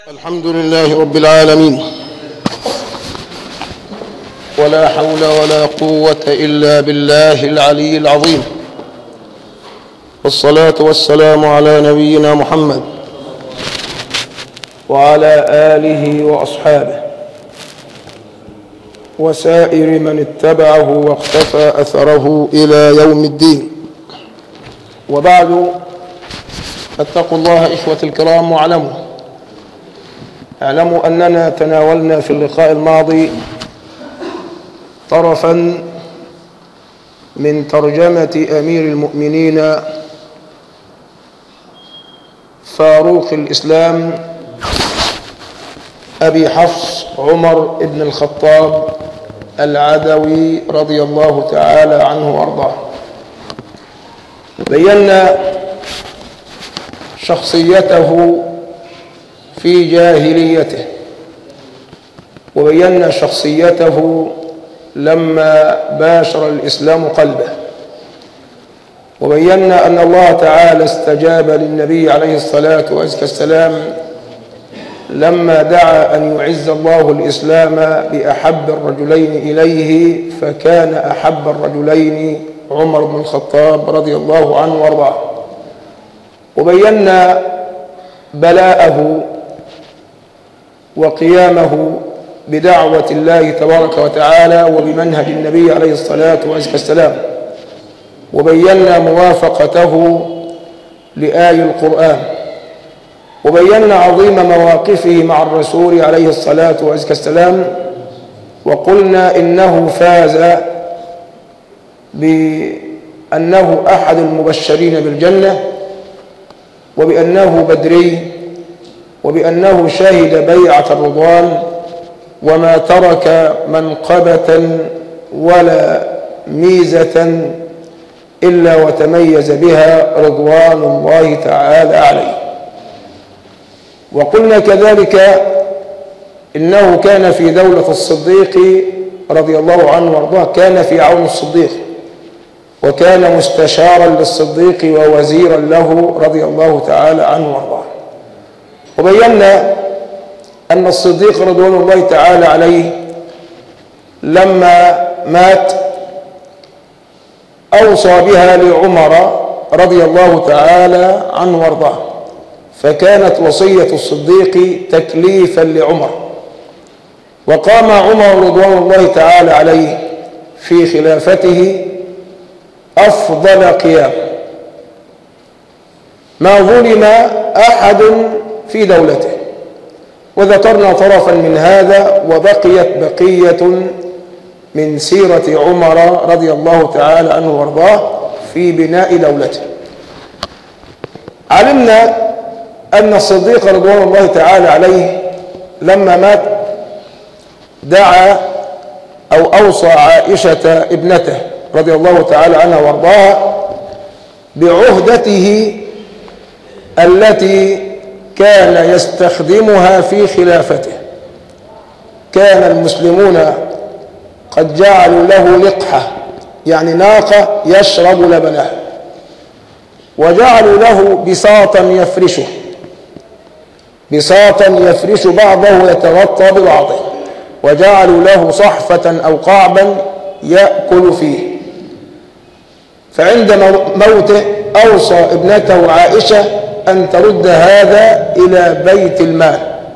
الحمد لله رب العالمين ولا حول ولا قوة إلا بالله العلي العظيم والصلاة والسلام على نبينا محمد وعلى آله وأصحابه وسائر من اتبعه واقتفى أثره إلى يوم الدين وبعد فاتقوا الله إخوة الكرام واعلموا اعلموا أننا تناولنا في اللقاء الماضي طرفا من ترجمة أمير المؤمنين فاروق الإسلام أبي حفص عمر بن الخطاب العدوي رضي الله تعالى عنه وارضاه بينا شخصيته في جاهليته وبينا شخصيته لما باشر الإسلام قلبه وبينا أن الله تعالى استجاب للنبي عليه الصلاة والسلام لما دعا أن يعز الله الإسلام بأحب الرجلين إليه فكان أحب الرجلين عمر بن الخطاب رضي الله عنه وارضاه وبينا بلاءه وقيامه بدعوة الله تبارك وتعالى وبمنهج النبي عليه الصلاة والسلام وبينا موافقته لآي القرآن وبينا عظيم مواقفه مع الرسول عليه الصلاة والسلام وقلنا إنه فاز بأنه أحد المبشرين بالجنة وبأنه بدري وبأنه شهد بيعة الرضوان وما ترك منقبة ولا ميزة إلا وتميز بها رضوان الله تعالى عليه وقلنا كذلك إنه كان في دولة الصديق رضي الله عنه وارضاه كان في عون الصديق وكان مستشارا للصديق ووزيرا له رضي الله تعالى عنه وارضاه وبينا أن الصديق رضوان الله تعالى عليه لما مات أوصى بها لعمر رضي الله تعالى عنه وارضاه فكانت وصية الصديق تكليفا لعمر وقام عمر رضوان الله تعالى عليه في خلافته أفضل قيام ما ظلم أحد في دولته وذكرنا طرفا من هذا وبقيت بقية من سيرة عمر رضي الله تعالى عنه وارضاه في بناء دولته علمنا أن الصديق رضوان الله تعالى عليه لما مات دعا أو أوصى عائشة ابنته رضي الله تعالى عنها وارضاها بعهدته التي كان يستخدمها في خلافته كان المسلمون قد جعلوا له لقحة يعني ناقة يشرب لبنها وجعلوا له بساطا يفرشه بساطا يفرش بعضه ويتغطى ببعضه وجعلوا له صحفة أو قعبا يأكل فيه فعند موته أوصى ابنته عائشة أن ترد هذا إلى بيت المال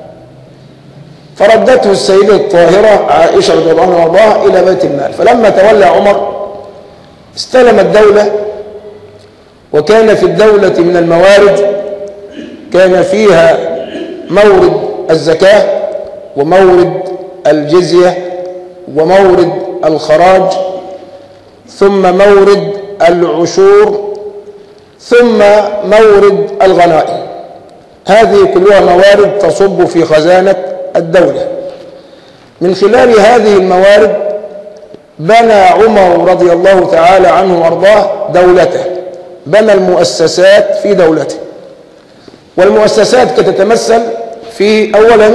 فردته السيدة الطاهرة عائشة رضي الله عنها وارضاها إلى بيت المال فلما تولى عمر استلم الدولة وكان في الدولة من الموارد كان فيها مورد الزكاة ومورد الجزية ومورد الخراج ثم مورد العشور ثم مورد الغنائم هذه كلها موارد تصب في خزانة الدولة من خلال هذه الموارد بنى عمر رضي الله تعالى عنه وارضاه دولته بنى المؤسسات في دولته والمؤسسات كتتمثل في أولا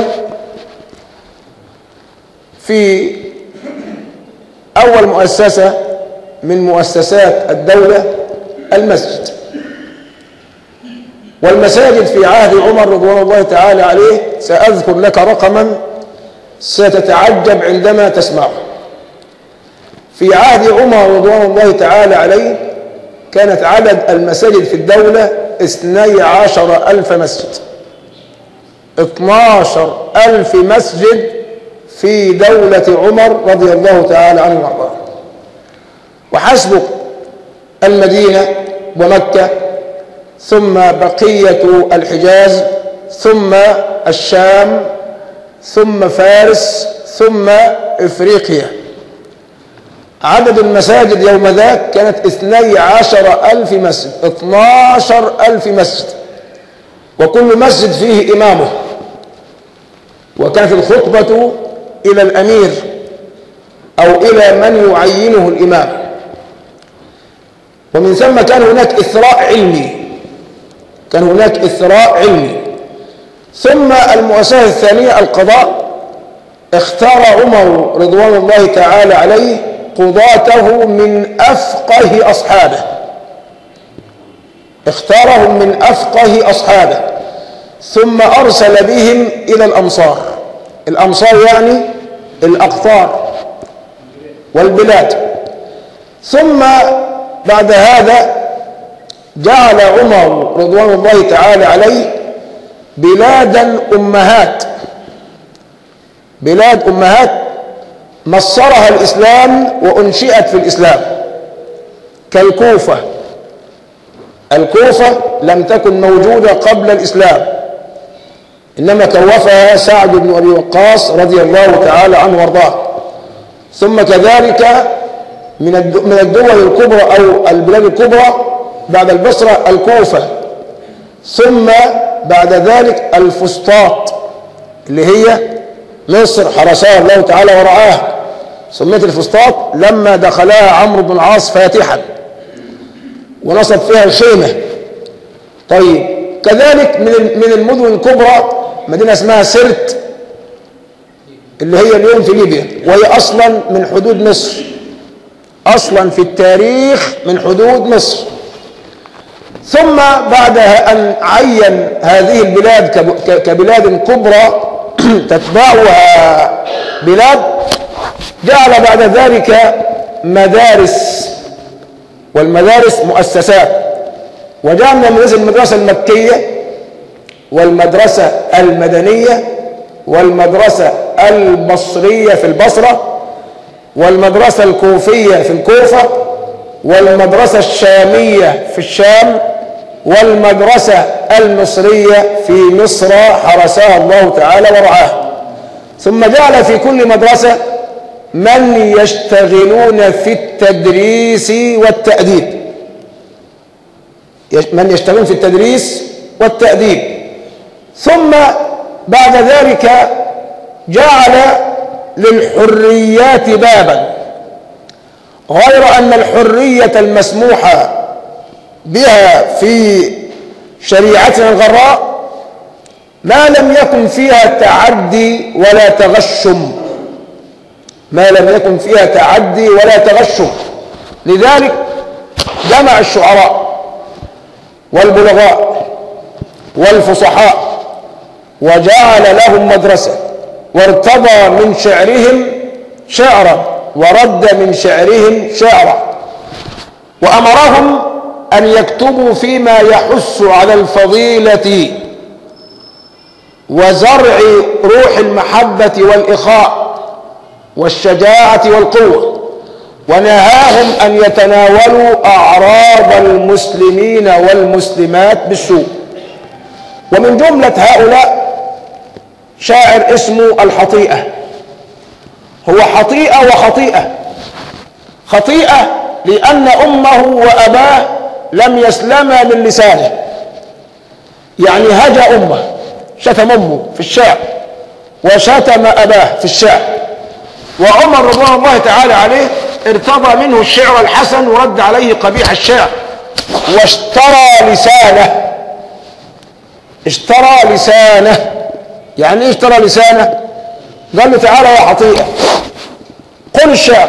في أول مؤسسة من مؤسسات الدولة المسجد والمساجد في عهد عمر رضوان الله تعالى عليه سأذكر لك رقما ستتعجب عندما تسمعه في عهد عمر رضوان الله تعالى عليه كانت عدد المساجد في الدولة اثني عشر ألف مسجد اثناشر ألف مسجد في دولة عمر رضي الله تعالى عنه وارضاه وحسب المدينة ومكة ثم بقية الحجاز ثم الشام ثم فارس ثم إفريقيا عدد المساجد يوم ذاك كانت اثني عشر ألف مسجد اثناشر ألف مسجد وكل مسجد فيه إمامه وكانت الخطبة إلى الأمير أو إلى من يعينه الإمام ومن ثم كان هناك إثراء علمي كان هناك إثراء علمي ثم المؤسسة الثانية القضاء اختار عمر رضوان الله تعالى عليه قضاته من أفقه أصحابه اختارهم من أفقه أصحابه ثم أرسل بهم إلى الأمصار الأمصار يعني الأقطار والبلاد ثم بعد هذا جعل عمر رضوان الله تعالى عليه بلادا أمهات بلاد أمهات مصرها الإسلام وأنشئت في الإسلام كالكوفة الكوفة لم تكن موجودة قبل الإسلام إنما كوفها سعد بن أبي وقاص رضي الله تعالى عنه وارضاه ثم كذلك من من الدول الكبرى أو البلاد الكبرى بعد البصرة الكوفة ثم بعد ذلك الفسطاط اللي هي مصر حرسها الله تعالى ورعاها سميت الفسطاط لما دخلها عمرو بن العاص فاتحا ونصب فيها الخيمة طيب كذلك من من المدن الكبرى مدينة اسمها سرت اللي هي اليوم في ليبيا وهي أصلا من حدود مصر أصلا في التاريخ من حدود مصر ثم بعد أن عين هذه البلاد كبلاد كبرى تتبعها بلاد جعل بعد ذلك مدارس والمدارس مؤسسات وجعلنا من المدرسة المكية والمدرسة المدنية والمدرسة البصرية في البصرة والمدرسة الكوفية في الكوفة والمدرسة الشامية في الشام والمدرسة المصرية في مصر حرسها الله تعالى ورعاها ثم جعل في كل مدرسة من يشتغلون في التدريس والتأديب من يشتغلون في التدريس والتأديب ثم بعد ذلك جعل للحريات بابا غير أن الحرية المسموحة بها في شريعتنا الغراء ما لم يكن فيها تعدي ولا تغشم ما لم يكن فيها تعدي ولا تغشم لذلك جمع الشعراء والبلغاء والفصحاء وجعل لهم مدرسة وارتضى من شعرهم شعرا ورد من شعرهم شعرا وأمرهم أن يكتبوا فيما يحث على الفضيلة وزرع روح المحبة والإخاء والشجاعة والقوة ونهاهم أن يتناولوا أعراض المسلمين والمسلمات بالسوء ومن جملة هؤلاء شاعر اسمه الحطيئة هو حطيئة وخطيئة خطيئة لأن أمه وأباه لم يسلما من لسانه يعني هجى أمه شتم أمه في الشعر وشتم أباه في الشعر وعمر رضوان الله تعالى عليه ارتضى منه الشعر الحسن ورد عليه قبيح الشعر واشترى لسانه اشترى لسانه يعني ايه اشترى لسانه قال له تعالى يا حطيئة قل الشعر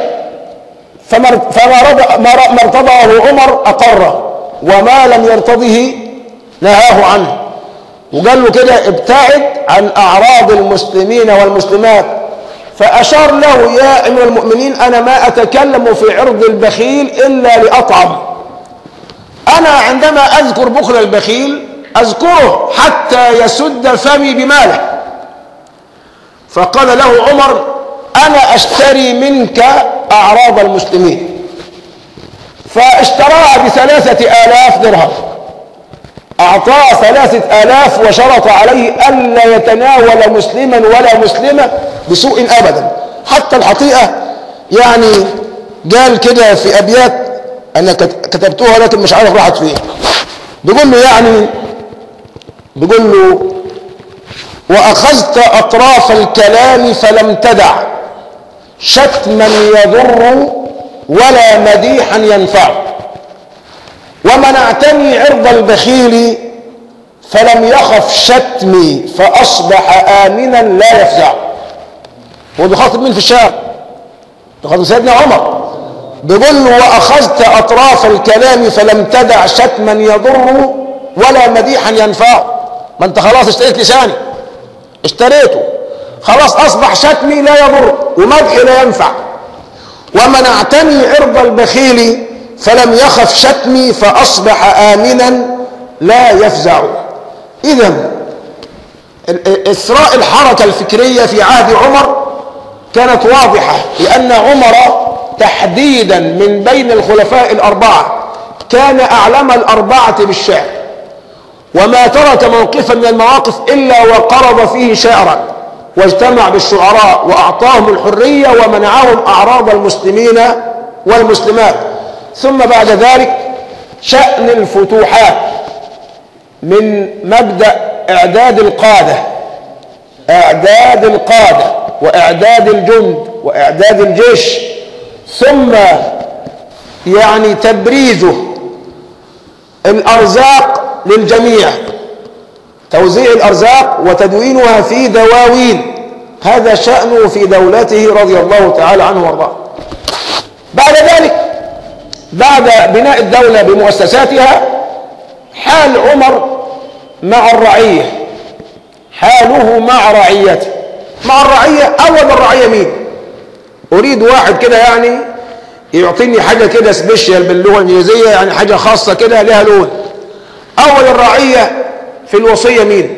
فما فما ما ارتضاه عمر أقره وما لم يرتضه نهاه عنه وقال له كده ابتعد عن أعراض المسلمين والمسلمات فأشار له يا أمير المؤمنين أنا ما أتكلم في عرض البخيل إلا لأطعم أنا عندما أذكر بخل البخيل أذكره حتى يسد فمي بماله فقال له عمر أنا أشتري منك أعراض المسلمين فاشتراها بثلاثة آلاف درهم أعطاه ثلاثة آلاف وشرط عليه ألا يتناول مسلما ولا مسلمة بسوء أبدا حتى الحقيقة يعني قال كده في أبيات أنا كتبتوها لكن مش عارف راحت فين بيقول له يعني بيقول له وأخذت أطراف الكلام فلم تدع شتما يضر ولا مديحا ينفع ومنعتني عرض البخيل فلم يخف شتمي فأصبح آمنا لا يفزع هو بيخاطب مين في الشارع بيخاطب سيدنا عمر بيقول له وأخذت أطراف الكلام فلم تدع شتما يضر ولا مديحا ينفع ما انت خلاص اشتريت لساني اشتريته خلاص أصبح شتمي لا يضر ومدحي لا ينفع ومنعتني عرض البخيل فلم يخف شتمي فأصبح آمنا لا يفزع إذا إثراء الحركة الفكرية في عهد عمر كانت واضحة لأن عمر تحديدا من بين الخلفاء الأربعة كان أعلم الأربعة بالشعر وما ترك موقفا من المواقف إلا وقرض فيه شعرا واجتمع بالشعراء وأعطاهم الحرية ومنعهم أعراض المسلمين والمسلمات ثم بعد ذلك شأن الفتوحات من مبدأ إعداد القادة إعداد القادة وإعداد الجند وإعداد الجيش ثم يعني تبريزه الأرزاق للجميع توزيع الأرزاق وتدوينها في دواوين هذا شأنه في دولته رضي الله تعالى عنه وارضاه بعد ذلك بعد بناء الدولة بمؤسساتها حال عمر مع الرعية حاله مع رعيته مع الرعية أول الرعية مين أريد واحد كده يعني يعطيني حاجة كده سبيشال باللغة الإنجليزية يعني حاجة خاصة كده لها لون أول الرعية في الوصية مين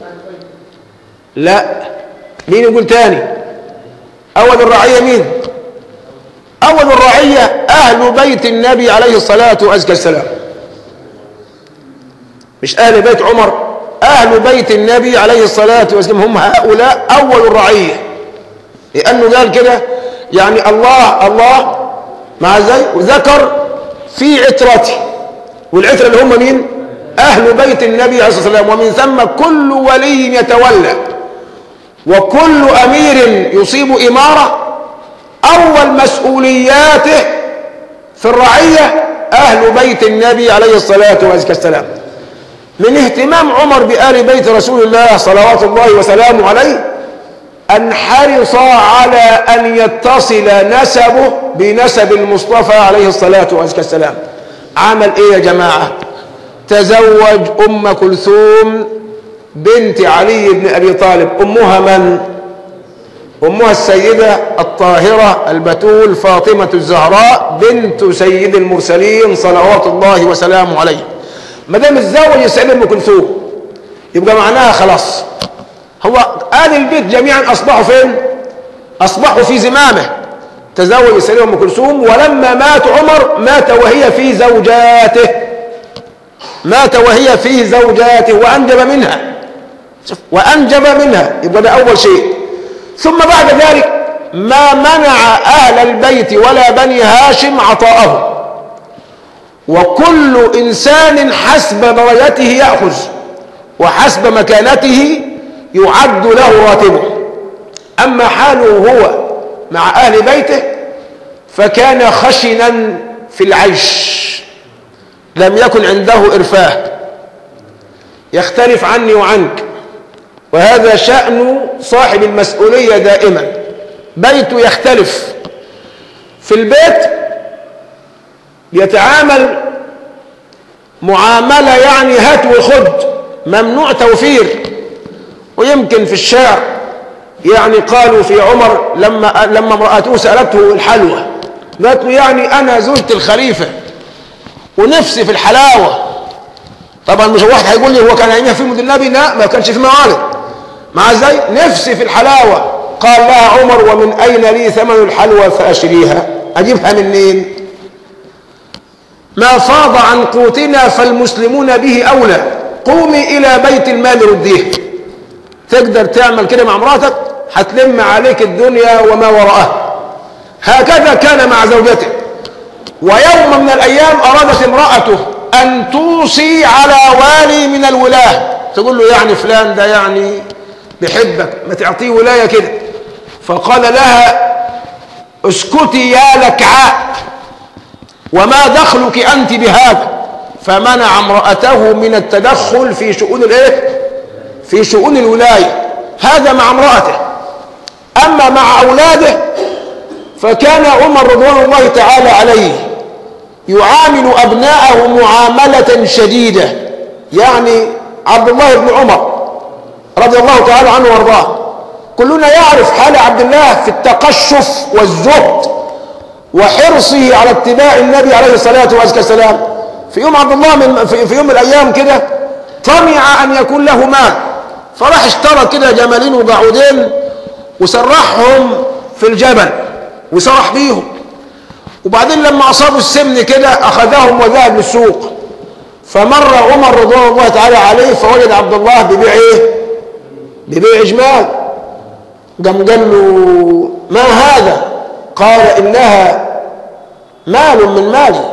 لا مين يقول تاني أول الرعية مين أول الرعية أهل بيت النبي عليه الصلاة والسلام مش أهل بيت عمر أهل بيت النبي عليه الصلاة والسلام هم هؤلاء أول الرعية لأنه قال كده يعني الله الله مع زي وذكر في عترته والعترة اللي هم مين أهل بيت النبي عليه الصلاة والسلام ومن ثم كل ولي يتولى وكل أمير يصيب إمارة أول مسؤولياته في الرعية أهل بيت النبي عليه الصلاة والسلام من اهتمام عمر بآل بيت رسول الله صلوات الله وسلامه عليه أن حرص على أن يتصل نسبه بنسب المصطفى عليه الصلاة والسلام عمل إيه يا جماعة تزوج أم كلثوم بنت علي بن أبي طالب أمها من؟ أمها السيدة الطاهرة البتول فاطمة الزهراء بنت سيد المرسلين صلوات الله وسلامه عليه ما دام اتزوج السيدة أم كلثوم يبقى معناها خلاص هو آل البيت جميعا أصبحوا فين؟ أصبحوا في زمامه تزوج السيدة أم كلثوم ولما مات عمر مات وهي في زوجاته مات وهي في زوجاته وأنجب منها وأنجب منها يبقى ده أول شيء ثم بعد ذلك ما منع أهل البيت ولا بني هاشم عطاءه وكل إنسان حسب درجته يأخذ وحسب مكانته يعد له راتبه أما حاله هو مع أهل بيته فكان خشنا في العيش لم يكن عنده إرفاه يختلف عني وعنك وهذا شأن صاحب المسؤولية دائما بيته يختلف في البيت يتعامل معاملة يعني هات وخد ممنوع توفير ويمكن في الشعر يعني قالوا في عمر لما لما امرأته سألته الحلوى قالت له يعني أنا زرت الخليفة ونفسي في الحلاوة طبعا مش واحد هيقول لي هو كان عينيها في مد النبي لا ما كانش في موالد مع ازاي نفسي في الحلاوة قال لها عمر ومن أين لي ثمن الحلوى فأشريها أجيبها منين ما فاض عن قوتنا فالمسلمون به أولى قومي إلى بيت المال رديه تقدر تعمل كده مع مراتك هتلم عليك الدنيا وما وراءها هكذا كان مع زوجته ويوم من الأيام أرادت امرأته أن توصي على والي من الولاة تقول له يعني فلان ده يعني بيحبك ما تعطيه ولاية كده فقال لها اسكتي يا لكعاء وما دخلك أنت بهذا فمنع امرأته من التدخل في شؤون الايه في شؤون الولاية هذا مع امرأته أما مع أولاده فكان عمر رضوان الله تعالى عليه يعامل أبناءه معاملة شديدة يعني عبد الله بن عمر رضي الله تعالى عنه وارضاه كلنا يعرف حال عبد الله في التقشف والزهد وحرصه على اتباع النبي عليه الصلاة والسلام في يوم عبد الله من في, في يوم من الأيام كده طمع أن يكون له مال فراح اشترى كده جمالين وقعودين وسرحهم في الجبل وسرح بيهم وبعدين لما أصابوا السمن كده أخذهم وذهب للسوق فمر عمر رضوان الله تعالى عليه فوجد عبد الله ببيع ايه ببيع جمال قام قال له ما هذا قال إنها مال من مالي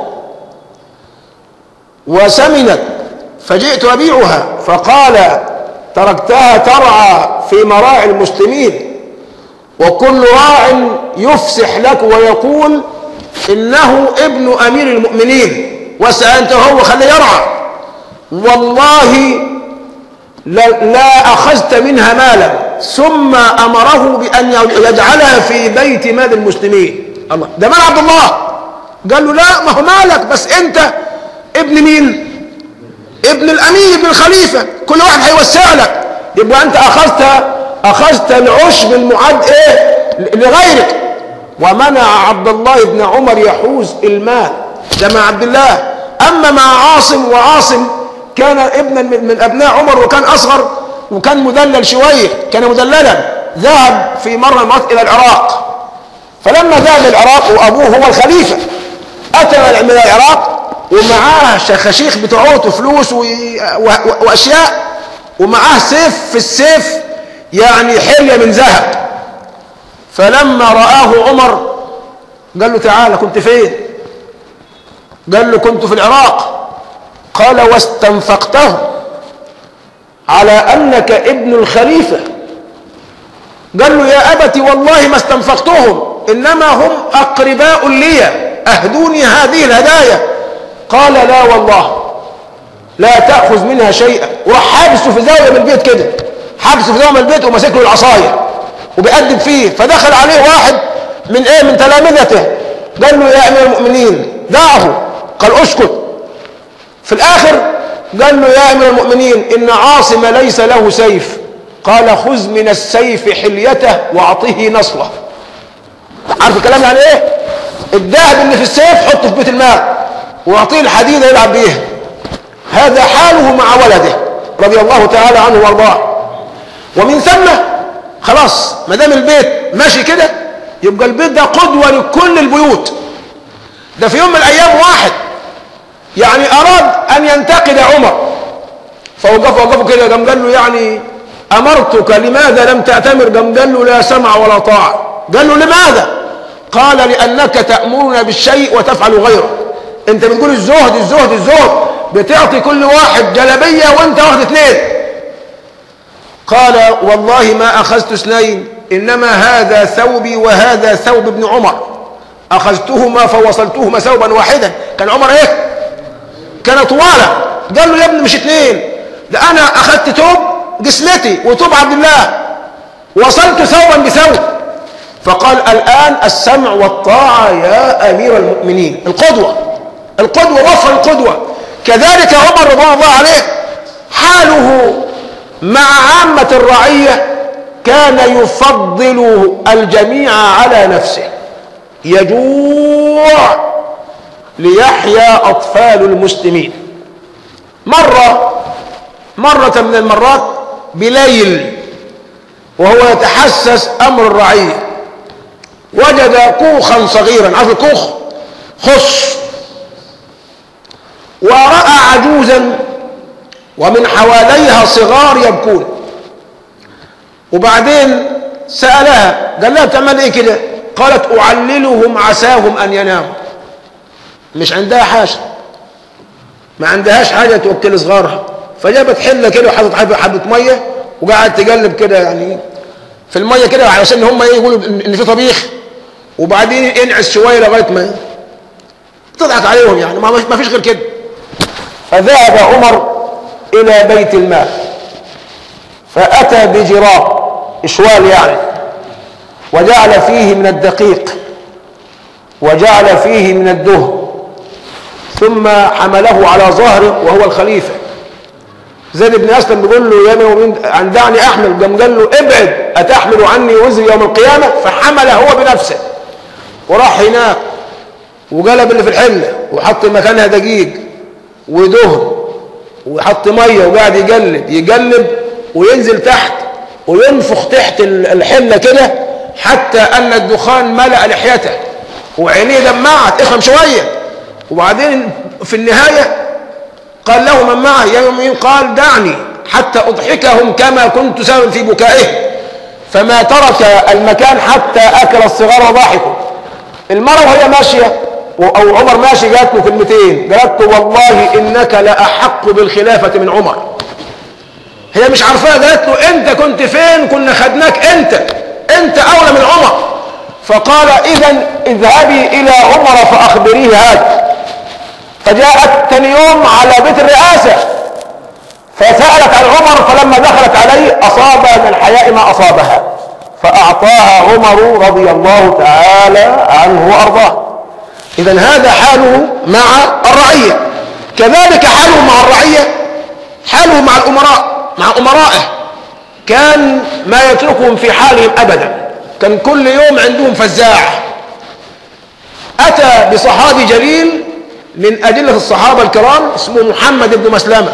وسمنت فجئت أبيعها فقال تركتها ترعى في مراعي المسلمين وكل راع يفسح لك ويقول إنه ابن أمير المؤمنين وسأنت هو خليه يرعى والله لا, لا أخذت منها مالا ثم أمره بأن يجعلها في بيت مال المسلمين الله ده مال عبد الله قال له لا ما هو مالك بس أنت ابن مين ابن الأمير ابن الخليفة كل واحد هيوسع لك يبقى أنت أخذت أخذت العشب المعد إيه لغيرك ومنع عبد الله بن عمر يحوز المال ده مع عبد الله أما مع عاصم وعاصم كان ابنا من أبناء عمر وكان أصغر وكان مدلل شوية كان مدللا ذهب في مرة المرات إلى العراق فلما ذهب العراق وأبوه هو الخليفة أتى من العراق ومعاه شخاشيخ بتوعته فلوس و... و... وأشياء ومعاه سيف في السيف يعني حلية من ذهب فلما رآه عمر قال له تعالى كنت فين قال له كنت في العراق قال واستنفقته على أنك ابن الخليفة قال له يا أبت والله ما استنفقتهم إنما هم أقرباء لي أهدوني هذه الهدايا قال لا والله لا تأخذ منها شيئا وراح حابسه في زاوية من البيت كده حابسه في زاوية من البيت وماسك له العصاية وبيقدم فيه فدخل عليه واحد من ايه من تلامذته قال له يا امير المؤمنين دعه قال اسكت في الاخر قال له يا امير المؤمنين ان عاصم ليس له سيف قال خذ من السيف حليته واعطه نصله عارف الكلام يعني ايه الذهب اللي في السيف حطه في بيت المال واعطيه الحديده يلعب بيها هذا حاله مع ولده رضي الله تعالى عنه وارضاه ومن ثم خلاص ما دام البيت ماشي كده يبقى البيت ده قدوه لكل البيوت ده في يوم من الايام واحد يعني اراد ان ينتقد عمر فوقفه وقفه كده قام قال له يعني امرتك لماذا لم تأتمر قام قال له لا سمع ولا طاعه قال له لماذا قال لانك تأمرنا بالشيء وتفعل غيره انت بتقول الزهد الزهد الزهد بتعطي كل واحد جلبيه وانت واخد اثنين قال والله ما اخذت اثنين انما هذا ثوبي وهذا ثوب ابن عمر اخذتهما فوصلتهما ثوبا واحدا كان عمر ايه كان طوالا قال له يا ابني مش اثنين ده انا اخذت ثوب جسمتي وثوب عبد الله وصلت ثوبا بثوب فقال الان السمع والطاعه يا امير المؤمنين القدوه القدوه وفر القدوه كذلك عمر رضوان الله عليه حاله مع عامة الرعية كان يفضل الجميع على نفسه يجوع ليحيا أطفال المسلمين مرة مرة من المرات بليل وهو يتحسس أمر الرعية وجد كوخا صغيرا عارف الكوخ خص ورأى عجوزا ومن حواليها صغار يبكون وبعدين سألها قال لها بتعمل ايه كده قالت أعللهم عساهم أن يناموا مش عندها حاجة ما عندهاش حاجة توكل صغارها فجابت حلة كده وحطت حبة, حبة مية وقعدت تقلب كده يعني في المية كده على ان هم ايه يقولوا ان في طبيخ وبعدين ينعس شوية لغاية ما تضحك عليهم يعني ما فيش غير كده فذهب عمر إلى بيت المال فأتى بجراب إشوال يعني وجعل فيه من الدقيق وجعل فيه من الدهن ثم حمله على ظهره وهو الخليفة زيد بن أسلم بيقول له يا من عن دعني أحمل قام قال له ابعد أتحمل عني وزري يوم القيامة فحمل هو بنفسه وراح هناك وقلب اللي في الحلة وحط مكانها دقيق ودهن وحط مية وقاعد يقلب يقلب وينزل تحت وينفخ تحت الحلة كده حتى أن الدخان ملأ لحيته وعينيه دمعت افهم شوية وبعدين في النهاية قال له من معه يا يومين قال دعني حتى أضحكهم كما كنت سببا في بكائهم فما ترك المكان حتى أكل الصغار وضحكوا المرة وهي ماشية أو عمر ماشي قالت له كلمتين قالت له والله إنك لأحق بالخلافة من عمر هي مش عارفاه قالت له أنت كنت فين كنا خدناك أنت أنت أولى من عمر فقال إذا اذهبي إلى عمر فأخبريه هذا فجاءت ثاني يوم على بيت الرئاسة فسألت عن عمر فلما دخلت عليه أصاب من الحياء ما أصابها فأعطاها عمر رضي الله تعالى عنه وأرضاه إذا هذا حاله مع الرعية كذلك حاله مع الرعية حاله مع الأمراء مع أمرائه كان ما يتركهم في حالهم أبدا كان كل يوم عندهم فزاع أتى بصحابي جليل من أجلة الصحابة الكرام اسمه محمد بن مسلمة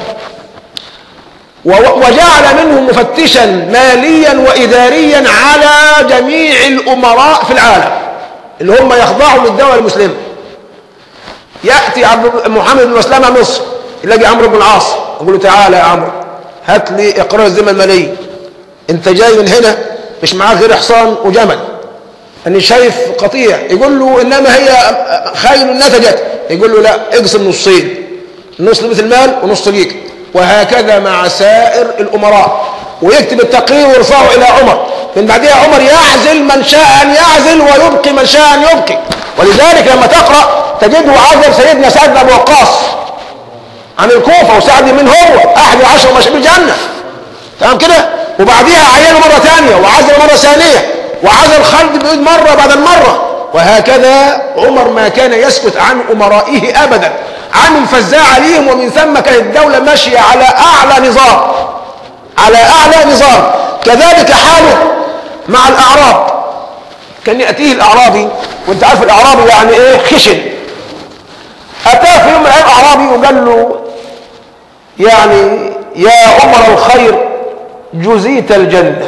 وجعل منه مفتشا ماليا وإداريا على جميع الأمراء في العالم اللي هم يخضعوا للدولة المسلمة يأتي عبد محمد بن مسلمة مصر يلاقي عمرو بن العاص يقول له تعالى يا عمرو هات لي إقرار الذمة المالية أنت جاي من هنا مش معاك غير حصان وجمل أني شايف قطيع يقول له إنما هي خيل نتجت يقول له لا اقسم نصين نص لبيت المال ونص ليك وهكذا مع سائر الأمراء ويكتب التقرير ويرفعه إلى عمر من بعدها عمر يعزل من شاء أن يعزل ويبقي من شاء أن يبقي ولذلك لما تقرأ تجده عزل سيدنا سعد بن أبي وقاص عن الكوفة وسعد من هو أحد عشر مشاهير الجنة تمام كده وبعديها عينه مرة ثانية وعزل مرة ثانية وعزل خالد بن مرة بعد المرة وهكذا عمر ما كان يسكت عن أمرائه أبدا عن الفزاع عليهم ومن ثم كانت الدولة ماشية على أعلى نظام على أعلى نظام كذلك حاله مع الأعراب كان يأتيه الأعرابي وانت عارف الأعرابي يعني ايه خشن أتاه في يوم من الأيام أعرابي وقال له يعني يا عمر الخير جزيت الجنة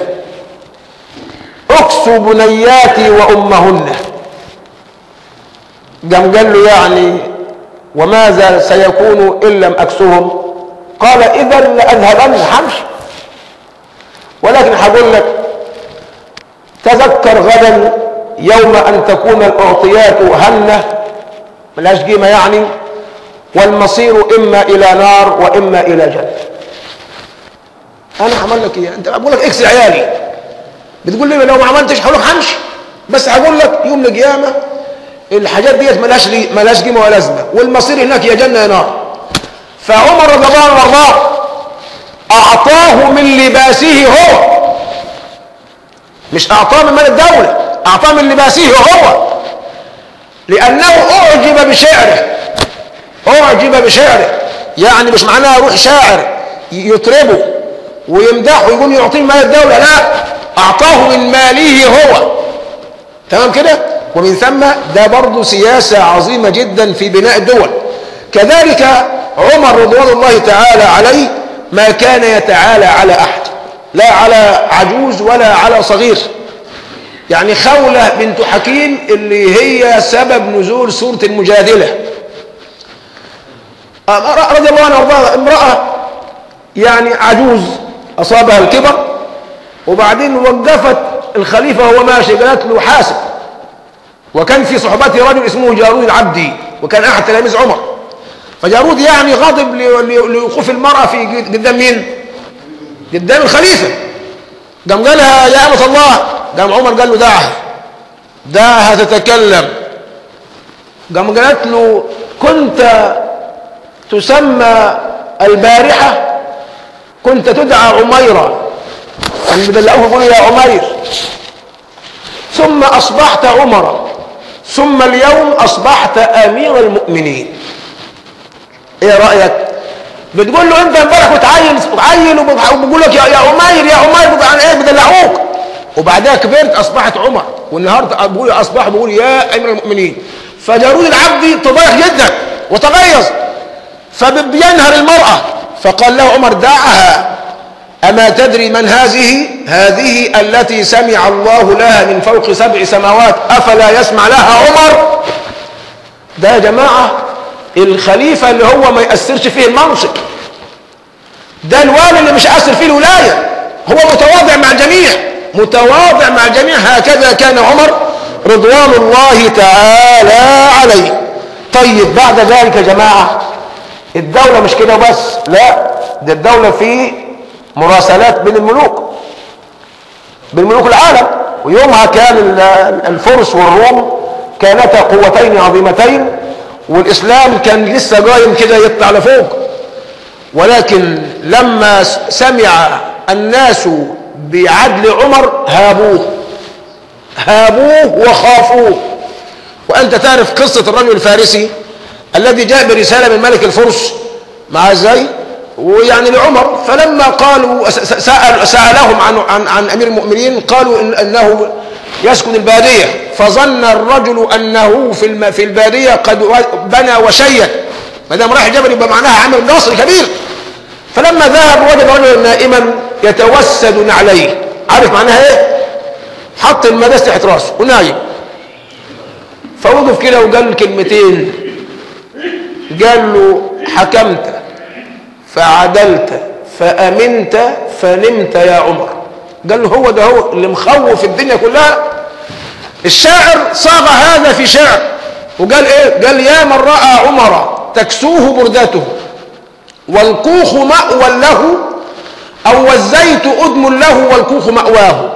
اكسو بنياتي وأمهن قام قال له يعني وماذا سيكون إن لم أكسهم قال إذا لأذهبن حمش ولكن هقول لك تذكر غدا يوم أن تكون الأعطيات هنة ملهاش قيمة يعني والمصير إما إلى نار وإما إلى جنة أنا هعمل لك إيه أنت بقول لك اكسر عيالي بتقول لي لو ما عملتش هقول لك همشي بس هقول لك يوم القيامة الحاجات ديت ملهاش لي ملهاش قيمة ولا لازمة والمصير هناك يا جنة يا نار فعمر رضي الله عنه وارضاه أعطاه من لباسه هو مش أعطاه من مال الدولة أعطاه من لباسه هو لأنه أعجب بشعره أعجب بشعره يعني مش معناها يروح شاعر يطربه ويمدحه ويقول يعطيه مال الدولة لا أعطاه من ماله هو تمام كده ومن ثم ده برضه سياسة عظيمة جدا في بناء الدول كذلك عمر رضوان الله تعالى عليه ما كان يتعالى على أحد لا على عجوز ولا على صغير يعني خولة بنت حكيم اللي هي سبب نزول سورة المجادلة رضي الله عنها وارضاها امرأة يعني عجوز أصابها الكبر وبعدين وقفت الخليفة وهو ماشي قالت له حاسب وكان في صحبته رجل اسمه جارود العبدي وكان أحد تلاميذ عمر فجارود يعني غضب لوقوف المرأة في قدام مين قدام الخليفة قام قالها يا أمة الله قام عمر قال له دعها دعها تتكلم قام قالت له كنت تسمى البارحة كنت تدعى عميرة كان بدلعوه يقول يا عمير ثم أصبحت عمر ثم اليوم أصبحت أمير المؤمنين ايه رأيك بتقول له انت امبارح بتعين بتعين وبقول لك يا يا عمير يا عمير عن ايه بدلعوك وبعدها كبرت اصبحت عمر والنهارده بقول اصبح بقول يا امير المؤمنين فجارود العبدي تضايق جدا وتغيظ فبينهر المرأة فقال له عمر دعها أما تدري من هذه هذه التي سمع الله لها من فوق سبع سماوات أفلا يسمع لها عمر ده يا جماعة الخليفة اللي هو ما يأثرش فيه المنصب ده الوالي اللي مش يأثر فيه الولاية هو متواضع مع الجميع متواضع مع الجميع هكذا كان عمر رضوان الله تعالى عليه طيب بعد ذلك يا جماعة الدولة مش كده بس لا ده الدولة في مراسلات بين الملوك بين ملوك العالم ويومها كان الفرس والروم كانتا قوتين عظيمتين والإسلام كان لسه قايم كده يطلع لفوق ولكن لما سمع الناس بعدل عمر هابوه هابوه وخافوه وأنت تعرف قصة الرجل الفارسي الذي جاء برسالة من ملك الفرس مع ازاي ويعني لعمر فلما قالوا سأل سألهم عن, عن, عن أمير المؤمنين قالوا إن أنه يسكن البادية فظن الرجل أنه في الم في البادية قد بنى وشيد ما دام رايح الجبل يبقى معناها عمل ناصر كبير فلما ذهب وجد رجلا نائما يتوسد عليه عارف معناها ايه حط المداس تحت راسه ونايم فوقف كده وقال كلمتين قال له حكمت فعدلت فأمنت فنمت يا عمر قال له هو ده هو اللي مخوف الدنيا كلها الشاعر صاغ هذا في شعر وقال ايه قال يا من رأى عمر تكسوه بردته والكوخ مأوى له أو والزيت أدم له والكوخ مأواه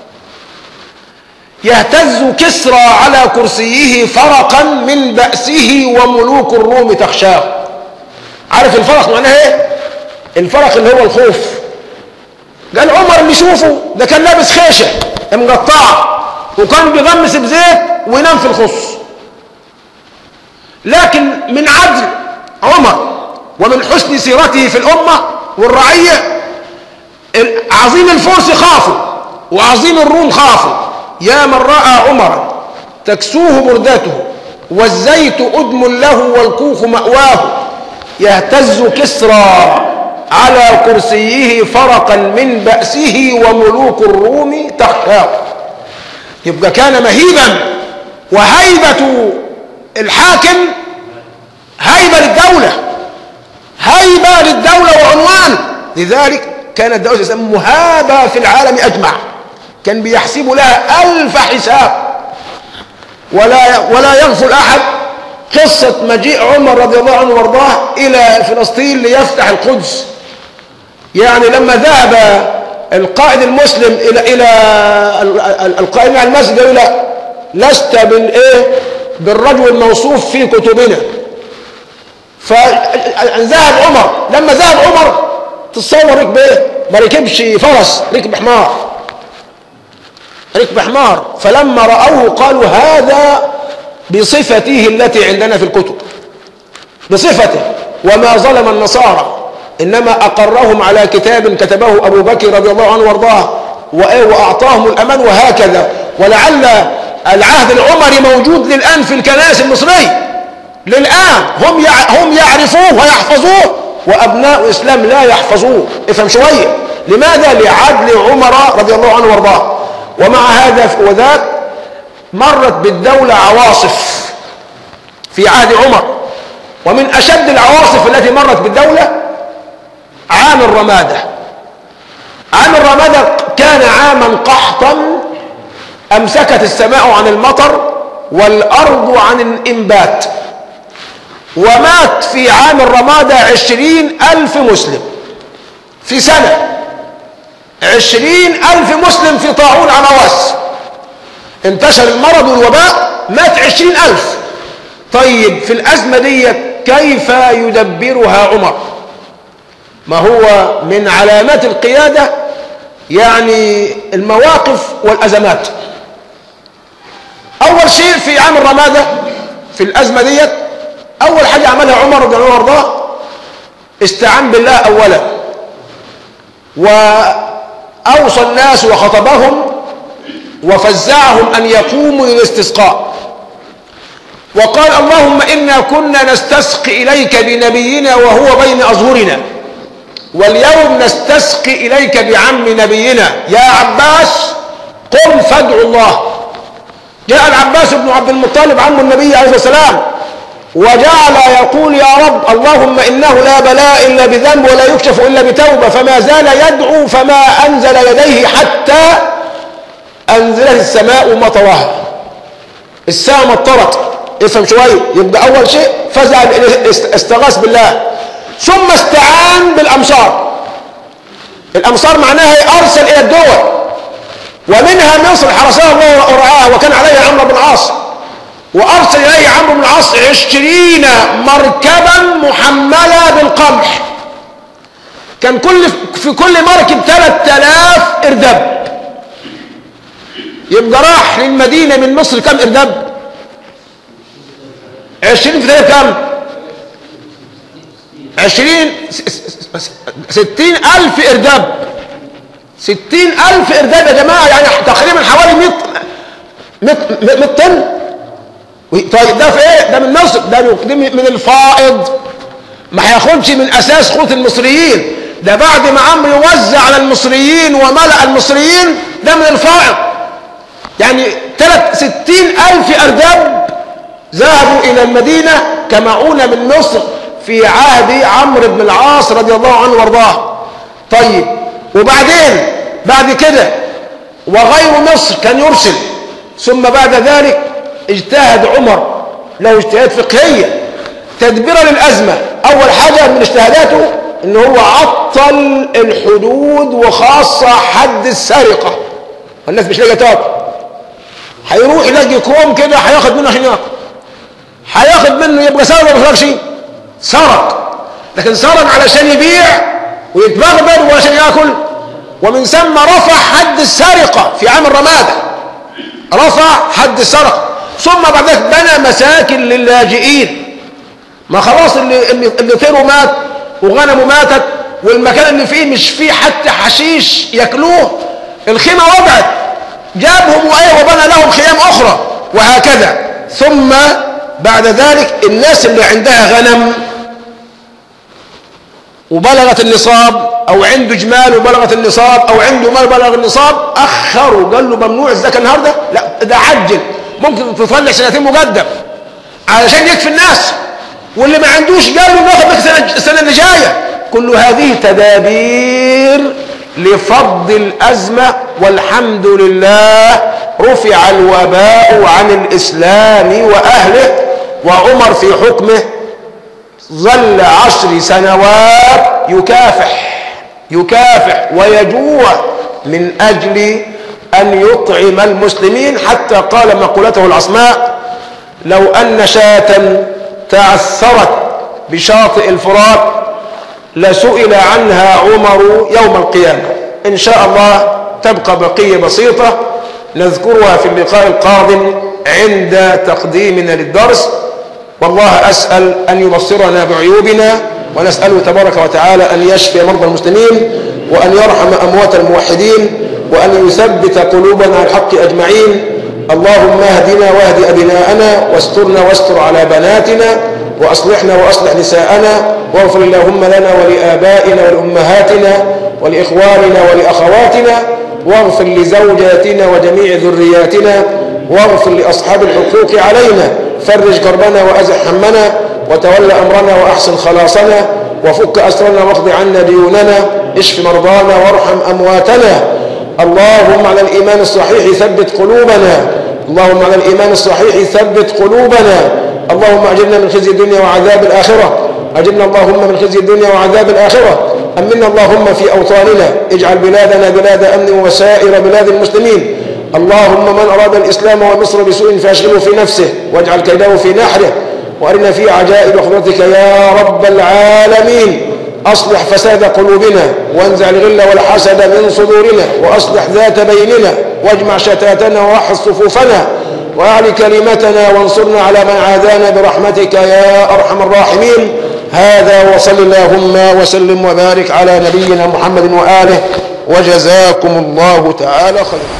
يهتز كسرى على كرسيه فرقا من بأسه وملوك الروم تخشاه عارف الفرق معناه ايه الفرق اللي هو الخوف قال عمر اللي شوفه ده كان لابس خيشه مقطعه وكان بيغمس بزيت وينام في الخص لكن من عدل عمر ومن حسن سيرته في الأمة والرعية عظيم الفرس خافوا وعظيم الروم خافوا يا من رأى عمر تكسوه بردته والزيت أدم له والكوخ مأواه يهتز كسرى على كرسيه فرقا من بأسه وملوك الروم تخشاه يبقى كان مهيبا وهيبة الحاكم هيبة للدولة هيبة للدولة وعنوان لذلك كانت الدولة الإسلامية مهابة في العالم أجمع كان بيحسب لها ألف حساب ولا ولا يغفل أحد قصة مجيء عمر رضي الله عنه وارضاه إلى فلسطين ليفتح القدس يعني لما ذهب القائد المسلم إلى إلى القائم على المسجد قال لا لست بالإيه بالرجل الموصوف في كتبنا فذهب عمر لما ذهب عمر تصور ركب ايه ما ركبش فرس ركب حمار ركب حمار فلما رأوه قالوا هذا بصفته التي عندنا في الكتب بصفته وما ظلم النصارى إنما أقرهم على كتاب كتبه أبو بكر رضي الله عنه وارضاه وأعطاهم الأمان وهكذا ولعل العهد العمري موجود للآن في الكنائس المصرية للآن هم هم يعرفوه ويحفظوه وأبناء الإسلام لا يحفظوه افهم شوية لماذا لعدل عمر رضي الله عنه وارضاه ومع هذا وذاك مرت بالدولة عواصف في عهد عمر ومن أشد العواصف التي مرت بالدولة عام الرمادة عام الرمادة كان عاما قحطا أمسكت السماء عن المطر والأرض عن الإنبات ومات في عام الرمادة عشرين ألف مسلم في سنة عشرين ألف مسلم في طاعون عمواس انتشر المرض والوباء مات عشرين ألف طيب في الأزمة دي كيف يدبرها عمر ما هو من علامات القيادة يعني المواقف والأزمات أول شيء في عام الرمادة في الأزمة ديت أول حاجة عملها عمر رضي الله عنه استعان بالله أولا وأوصى الناس وخطبهم وفزعهم أن يقوموا للاستسقاء وقال اللهم إنا كنا نستسقي إليك بنبينا وهو بين أظهرنا واليوم نستسقي إليك بعم نبينا يا عباس قم فادعوا الله جاء العباس بن عبد المطلب عم النبي عليه السلام وجعل يقول يا رب اللهم إنه لا بلاء إلا بذنب ولا يكشف إلا بتوبة فما زال يدعو فما أنزل يديه حتى أنزلت السماء مطرها السماء مطرت افهم شوية يبقى أول شيء فزع استغاث بالله ثم استعان بالأمصار الأمصار معناها أرسل إلى الدول ومنها مصر حرسها الله ورعاها وكان عليها عمرو بن العاص وأرسل إليه عمرو بن العاص عشرين مركبا محملة بالقمح كان كل في كل مركب ثلاث آلاف إرداب يبقى راح للمدينة من مصر كم إرداب عشرين في ثلاثة كم عشرين ستين ألف إرداب ستين ألف إرداب يا جماعة يعني تقريبا حوالي مئة مئة طن طيب ده في ايه ده من مصر ده من الفائض ما هياخدش من اساس قوت المصريين ده بعد ما عمرو يوزع على المصريين وملأ المصريين ده من الفائض يعني ثلاث ستين ألف أرداب ذهبوا إلى المدينة كمعونة من مصر في عهد عمرو بن العاص رضي الله عنه وارضاه طيب وبعدين بعد كده وغير مصر كان يرسل ثم بعد ذلك اجتهد عمر له اجتهاد فقهية تدبيرا للأزمة أول حاجة من اجتهاداته ان هو عطل الحدود وخاصة حد السرقة والناس مش لاقيه تاكل هيروح يلاقي كوم كده هياخد منه عشان ياكل هياخد منه يبقى سرق ولا ما سرقش سرق لكن سرق علشان يبيع ويتبغبر وعشان ياكل ومن ثم رفع حد السرقة في عام الرمادة رفع حد السرقة ثم بعد ذلك بنى مساكن للاجئين ما خلاص اللي اللي طيره مات وغنمه ماتت والمكان اللي فيه مش فيه حتى حشيش ياكلوه الخيمه وضعت جابهم وايه وبنى لهم خيام اخرى وهكذا ثم بعد ذلك الناس اللي عندها غنم وبلغت النصاب او عنده جمال وبلغت النصاب او عنده مال بلغ النصاب اخروا قال له ممنوع الزكاه النهارده لا ده عجل ممكن تطلع سنتين مقدم علشان يكفي الناس واللي ما عندوش قال له ناخد السنه السنه اللي جايه كل هذه تدابير لفض الازمه والحمد لله رفع الوباء عن الاسلام واهله وعمر في حكمه ظل عشر سنوات يكافح يكافح ويجوع من اجل أن يطعم المسلمين حتى قال مقولته العصماء لو أن شاة تعثرت بشاطئ الفرات لسئل عنها عمر يوم القيامة إن شاء الله تبقى بقية بسيطة نذكرها في اللقاء القادم عند تقديمنا للدرس والله أسأل أن يبصرنا بعيوبنا ونسأله تبارك وتعالى أن يشفي مرضى المسلمين وأن يرحم أموات الموحدين وأن يثبت قلوبنا على الحق أجمعين اللهم اهدنا واهد أبناءنا واسترنا واستر على بناتنا وأصلحنا وأصلح نساءنا واغفر اللهم لنا ولآبائنا ولأمهاتنا ولإخواننا ولأخواتنا واغفر لزوجاتنا وجميع ذرياتنا واغفر لأصحاب الحقوق علينا فرج كربنا وأزح همنا وتولى أمرنا وأحسن خلاصنا وفك أسرنا واقض عنا ديوننا اشف مرضانا وارحم أمواتنا اللهم على الإيمان الصحيح ثبت قلوبنا اللهم على الإيمان الصحيح ثبت قلوبنا اللهم أجرنا من خزي الدنيا وعذاب الآخرة أجرنا اللهم من خزي الدنيا وعذاب الآخرة أمنا اللهم في أوطاننا اجعل بلادنا بلاد أمن وسائر بلاد المسلمين اللهم من أراد الإسلام ومصر بسوء فأشغله في نفسه واجعل كيده في نحره وأرنا في عجائب قدرتك يا رب العالمين أصلح فساد قلوبنا وانزع الغل والحسد من صدورنا وأصلح ذات بيننا واجمع شتاتنا ووحد صفوفنا وأعل كلمتنا وانصرنا على من عادانا برحمتك يا أرحم الراحمين هذا وصل اللهم وسلم وبارك على نبينا محمد وآله وجزاكم الله تعالى خيرا